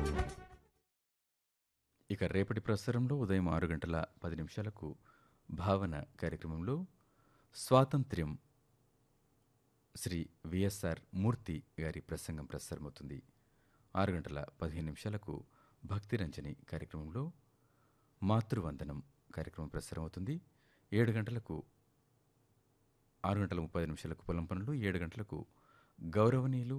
ఇక రేపటి ప్రసారంలో ఉదయం ఆరు గంటల పది నిమిషాలకు భావన కార్యక్రమంలో స్వాతంత్ర్యం శ్రీ విఎస్ఆర్ మూర్తి గారి ప్రసంగం ప్రసారమవుతుంది ఆరు గంటల పదిహేను నిమిషాలకు భక్తిరంజని కార్యక్రమంలో మాతృవందనం కార్యక్రమం ప్రసారమవుతుంది ఏడు గంటలకు ఆరు గంటల ముప్పై నిమిషాలకు పొలం పనులు ఏడు గంటలకు గౌరవనీయులు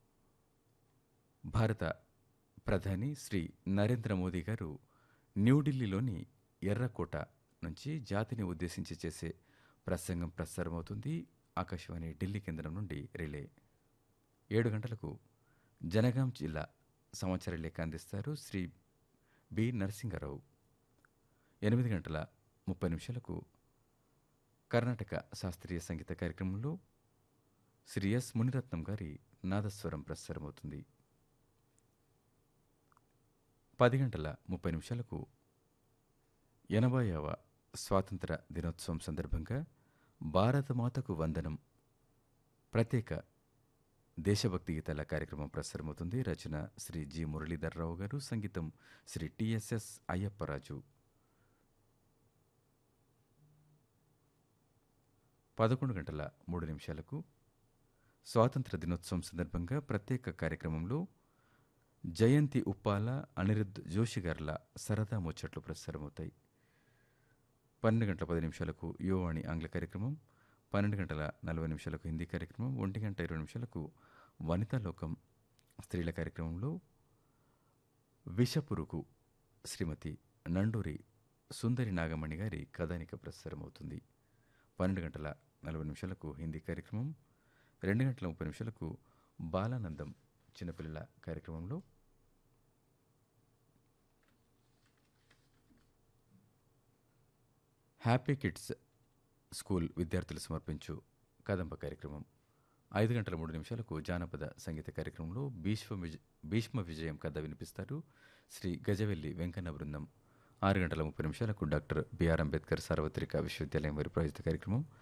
భారత ప్రధాని శ్రీ నరేంద్ర మోదీ గారు న్యూఢిల్లీలోని ఎర్రకోట నుంచి జాతిని ఉద్దేశించి చేసే ప్రసంగం ప్రసారమవుతుంది ఆకాశవాణి ఢిల్లీ కేంద్రం నుండి రిలే ఏడు గంటలకు జనగాం జిల్లా సమాచార లేఖ అందిస్తారు శ్రీ బి నరసింహారావు ఎనిమిది గంటల ముప్పై నిమిషాలకు కర్ణాటక శాస్త్రీయ సంగీత కార్యక్రమంలో శ్రీ ఎస్ మునిరత్నం గారి నాదస్వరం ప్రసారమవుతుంది పది గంటల ముప్పై నిమిషాలకు ఎనభైవ స్వాతంత్ర దినోత్సవం సందర్భంగా భారతమాతకు వందనం ప్రత్యేక దేశభక్తి గీతాల కార్యక్రమం ప్రసారమవుతుంది రచన శ్రీ జి మురళీధర్రావు గారు సంగీతం శ్రీ టిఎస్ఎస్ అయ్యప్పరాజు పదకొండు గంటల మూడు నిమిషాలకు స్వాతంత్ర దినోత్సవం సందర్భంగా ప్రత్యేక కార్యక్రమంలో జయంతి ఉప్పాల అనిరుద్ జోషి గార్ల సరదా ముచ్చట్లు ప్రసారమవుతాయి పన్నెండు గంటల పది నిమిషాలకు యువవాణి ఆంగ్ల కార్యక్రమం పన్నెండు గంటల నలభై నిమిషాలకు హిందీ కార్యక్రమం ఒంటి గంట ఇరవై నిమిషాలకు వనితా లోకం స్త్రీల కార్యక్రమంలో విషపురుగు శ్రీమతి నండూరి సుందరి నాగమణి గారి కథానిక ప్రసారమవుతుంది పన్నెండు గంటల నలభై నిమిషాలకు హిందీ కార్యక్రమం రెండు గంటల ముప్పై నిమిషాలకు బాలానందం చిన్నపిల్లల కార్యక్రమంలో హ్యాపీ కిడ్స్ స్కూల్ విద్యార్థులు సమర్పించు కదంబ కార్యక్రమం ఐదు గంటల మూడు నిమిషాలకు జానపద సంగీత కార్యక్రమంలో భీష్మ విజ భీష్మ విజయం కథ వినిపిస్తారు శ్రీ గజవెల్లి వెంకన్న బృందం ఆరు గంటల ముప్పై నిమిషాలకు డాక్టర్ బిఆర్ అంబేద్కర్ సార్వత్రిక విశ్వవిద్యాలయం వారి ప్రాయోజిత కార్యక్రమం